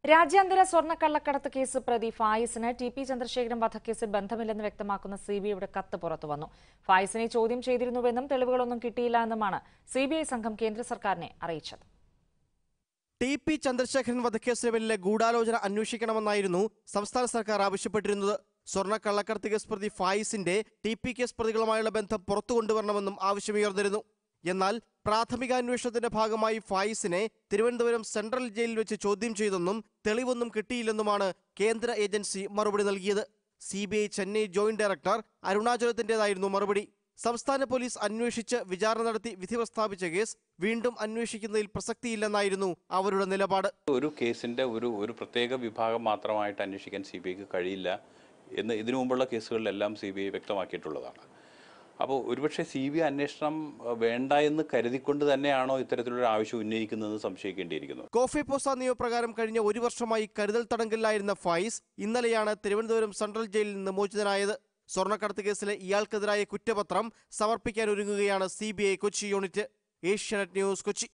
രാജ്യാന്തര സ്വർണ്ണക്കള്ളക്കടത്ത് കേസ് പ്രതി ഫായിസിന് T P Chandrasekharan വധക്കേസിൽ ബന്ധമില്ലെന്ന് വ്യക്തമാക്കുന്ന സിബിഐയുടെ കത്ത് പുറത്തുവന്നു ഫായിസിനെ ചോദ്യം ചെയ്തിരുന്നുവെന്നും തെളിവുകളൊന്നും കിട്ടിയില്ല എന്നുമാണ് സിബിഐ സംഘം കേന്ദ്ര സർക്കാരിനെ അറിയിച്ചത് ടി പി ചന്ദ്രശേഖരൻ വധക്കേസിന് പിന്നിലെ ഗൂഢാലോചന അന്വേഷിക്കണമെന്നായിരുന്നു സംസ്ഥാന സർക്കാർ ആവശ്യപ്പെട്ടിരുന്നത് സ്വർണ്ണ കള്ളക്കടത്ത് കേസ് പ്രതി ഫായിസിന്റെ ടി പി കേസ് പ്രതികളുമായുള്ള ബന്ധം പുറത്തു കൊണ്ടുവരണമെന്നും ആവശ്യമുയർന്നിരുന്നു എന്നാൽ പ്രാഥമിക അന്വേഷണത്തിന്റെ ഭാഗമായി ഫായിസിനെ തിരുവനന്തപുരം സെൻട്രൽ ജയിലിൽ വെച്ച് ചോദ്യം ചെയ്തെന്നും തെളിവൊന്നും കിട്ടിയില്ലെന്നുമാണ് കേന്ദ്ര ഏജൻസി മറുപടി നൽകിയത് C B I Chennai joint director അരുണാചലത്തിന്റേതായിരുന്നു മറുപടി സംസ്ഥാന പോലീസ് അന്വേഷിച്ച് വിചാരണ നടത്തി വിധി പ്രസ്താവിച്ച കേസ് വീണ്ടും അന്വേഷിക്കുന്നതിൽ പ്രസക്തിയില്ലെന്നായിരുന്നു അവരുടെ നിലപാട് ഒരു കേസിൻ്റെ ഒരു ഒരു പ്രത്യേക വിഭാഗം മാത്രമായിട്ട് അന്വേഷിക്കാൻ സി ബി ഐക്ക് കഴിയില്ല എന്ന് ഇതിനു മുമ്പുള്ള കേസുകളിലെല്ലാം സി ബി ഐ വ്യക്തമാക്കിയിട്ടുള്ളതാണ് അപ്പോൾ ഒരുപക്ഷെ സി ബി ഐ അന്വേഷണം അഹ്, വേണ്ട എന്ന് കരുതിക്കൊണ്ട് തന്നെയാണോ ഇത്തരത്തിലൊരു ആവശ്യം ഉന്നയിക്കുന്നതെന്ന് സംശയിക്കേണ്ടിയിരിക്കുന്നു കോഫി പോസ നിയമപ്രകാരം കഴിഞ്ഞ ഒരു വർഷമായി കരുതൽ തടങ്കലിലായിരുന്ന ഫായിസ് ഇന്നലെയാണ് തിരുവനന്തപുരം സെൻട്രൽ ജയിലിൽ നിന്ന് മോചിതനായത് സ്വർണ്ണക്കടത്ത് കേസിലെ ഇയാൾക്കെതിരായ കുറ്റപത്രം സമർപ്പിക്കാൻ ഒരുങ്ങുകയാണ് C Kochi unit Asianet news Kochi